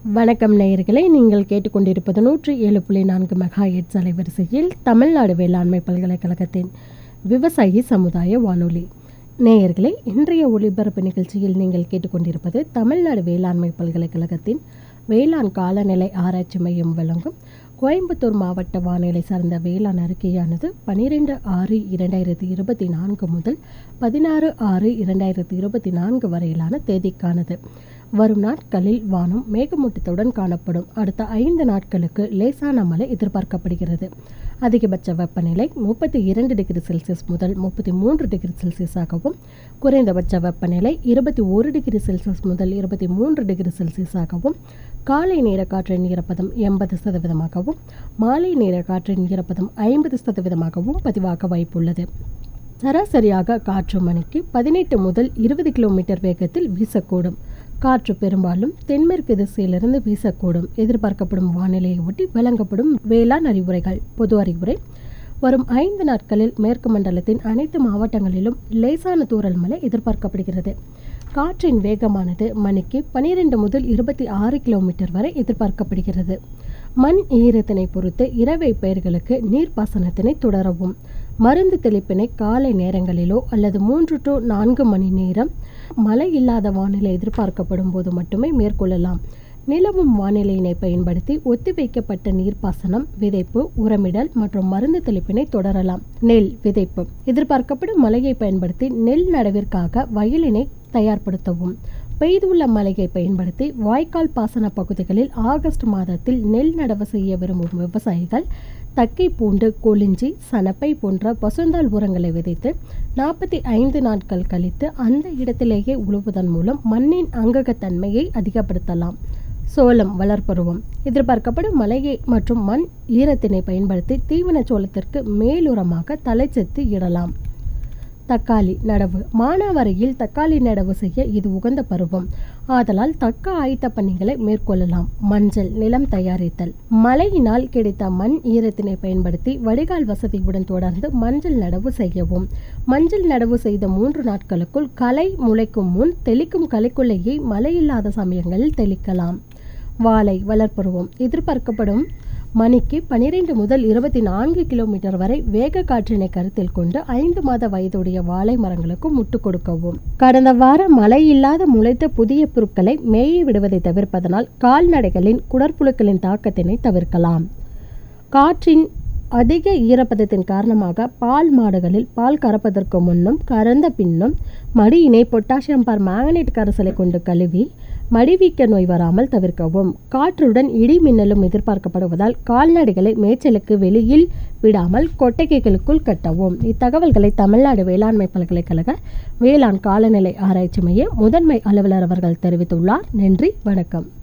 வணக்கம் நேயர்களே நீங்கள் கேட்டுக்கொண்டிருப்பது நூற்றி ஏழு புள்ளி நான்கு மெகா எட்ஸ் அலைவரிசையில் தமிழ்நாடு வேளாண்மை பல்கலைக்கழகத்தின் விவசாயி சமுதாய வானொலி நேயர்களே இன்றைய ஒளிபரப்பு நிகழ்ச்சியில் நீங்கள் கேட்டுக்கொண்டிருப்பது தமிழ்நாடு வேளாண்மை பல்கலைக்கழகத்தின் வேளாண் காலநிலை ஆராய்ச்சி மையம் வழங்கும் கோயம்புத்தூர் மாவட்ட வானிலை சார்ந்த வேளாண் அறிக்கையானது பனிரெண்டு ஆறு இரண்டாயிரத்தி இருபத்தி நான்கு முதல் பதினாறு ஆறு இரண்டாயிரத்தி இருபத்தி நான்கு வரையிலான தேதிக்கானது வரும் நாட்களில் வானம் மேகமூட்டத்துடன் காணப்படும் அடுத்த ஐந்து நாட்களுக்கு லேசான மழை எதிர்பார்க்கப்படுகிறது அதிகபட்ச வெப்பநிலை முப்பத்தி இரண்டு டிகிரி செல்சியஸ் முதல் முப்பத்தி மூன்று டிகிரி செல்சியஸாகவும் குறைந்தபட்ச வெப்பநிலை இருபத்தி ஒரு டிகிரி செல்சியஸ் முதல் இருபத்தி மூன்று டிகிரி செல்சியஸாகவும் காலை நேர காற்றின் ஈரப்பதம் எண்பது சதவீதமாகவும் மாலை நேர காற்றின் ஈரப்பதம் ஐம்பது சதவீதமாகவும் பதிவாக வாய்ப்புள்ளது சராசரியாக காற்று மணிக்கு பதினெட்டு முதல் இருபது கிலோமீட்டர் வேகத்தில் வீசக்கூடும் காற்று பெரும்பாலும் தென்மேற்கு திசையிலிருந்து வீசக்கூடும் எதிர்பார்க்கப்படும் வானிலையை ஒட்டி வழங்கப்படும் வேளாண் அறிவுரைகள் பொது அறிவுரை வரும் ஐந்து நாட்களில் மேற்கு மண்டலத்தின் அனைத்து மாவட்டங்களிலும் லேசான தூறல் மழை எதிர்பார்க்கப்படுகிறது காற்றின் வேகமானது மணிக்கு பனிரெண்டு முதல் இருபத்தி ஆறு கிலோமீட்டர் வரை எதிர்பார்க்கப்படுகிறது மண் ஈரத்தினை பொறுத்து இரவை பயிர்களுக்கு நீர்ப்பாசனத்தினை தொடரவும் மருந்து தெளிப்பினை காலை நேரங்களிலோ அல்லது மூன்று டு நான்கு மணி நேரம் மழை இல்லாத வானிலை எதிர்பார்க்கப்படும் போது மட்டுமே மேற்கொள்ளலாம் நிலவும் வானிலையினை பயன்படுத்தி ஒத்திவைக்கப்பட்ட நீர்ப்பாசனம் விதைப்பு உரமிடல் மற்றும் மருந்து தெளிப்பினை தொடரலாம் நெல் விதைப்பு எதிர்பார்க்கப்படும் மழையை பயன்படுத்தி நெல் நடவிற்காக வயலினை தயார்படுத்தவும் பெய்துள்ள மழையை பயன்படுத்தி வாய்க்கால் பாசன பகுதிகளில் ஆகஸ்ட் மாதத்தில் நெல் நடவு செய்ய விரும்பும் விவசாயிகள் தக்கை பூண்டு கொளிஞ்சி சனப்பை போன்ற பசுந்தாள் உரங்களை விதைத்து நாற்பத்தி ஐந்து நாட்கள் கழித்து அந்த இடத்திலேயே உழுவதன் மூலம் மண்ணின் அங்ககத்தன்மையை அதிகப்படுத்தலாம் சோளம் வளர்ப்பருவம் எதிர்பார்க்கப்படும் மழையை மற்றும் மண் ஈரத்தினை பயன்படுத்தி தீவன சோளத்திற்கு மேலுரமாக தலைச்சத்து இடலாம் தக்காளி நடவு மானாவரையில் தக்காளி நடவு செய்ய இது உகந்த பருவம் ஆதலால் தக்க ஆயத்த பணிகளை மேற்கொள்ளலாம் மஞ்சள் நிலம் தயாரித்தல் மழையினால் கிடைத்த மண் ஈரத்தினை பயன்படுத்தி வடிகால் வசதியுடன் தொடர்ந்து மஞ்சள் நடவு செய்யவும் மஞ்சள் நடவு செய்த மூன்று நாட்களுக்குள் களை முளைக்கும் முன் தெளிக்கும் களைக்குள்ளையை மழையில்லாத சமயங்களில் தெளிக்கலாம் வாழை வளர்ப்பருவம் எதிர்பார்க்கப்படும் மணிக்கு பனிரெண்டு முதல் இருபத்தி நான்கு கிலோமீட்டர் வரை வேக காற்றினை கருத்தில் கொண்டு ஐந்து மாத வயதுடைய வாழை மரங்களுக்கு முட்டு கொடுக்கவும் கடந்த வாரம் மழை இல்லாத முளைத்த புதிய புற்களை மேய விடுவதை தவிர்ப்பதனால் கால்நடைகளின் குடற்புழுக்களின் தாக்கத்தினை தவிர்க்கலாம் காற்றின் அதிக ஈரப்பதத்தின் காரணமாக பால் மாடுகளில் பால் கறப்பதற்கு முன்னும் கறந்த பின்னும் மடியினை பொட்டாசியம் பார் மேங்கனேட் கரைசலை கொண்டு கழுவி மடிவீக்க நோய் வராமல் தவிர்க்கவும் காற்றுடன் இடி மின்னலும் எதிர்பார்க்கப்படுவதால் கால்நடைகளை மேய்ச்சலுக்கு வெளியில் விடாமல் கொட்டகைகளுக்குள் கட்டவும் இத்தகவல்களை தமிழ்நாடு வேளாண்மை பல்கலைக்கழக வேளாண் காலநிலை ஆராய்ச்சி மைய முதன்மை அலுவலர் அவர்கள் தெரிவித்துள்ளார் நன்றி வணக்கம்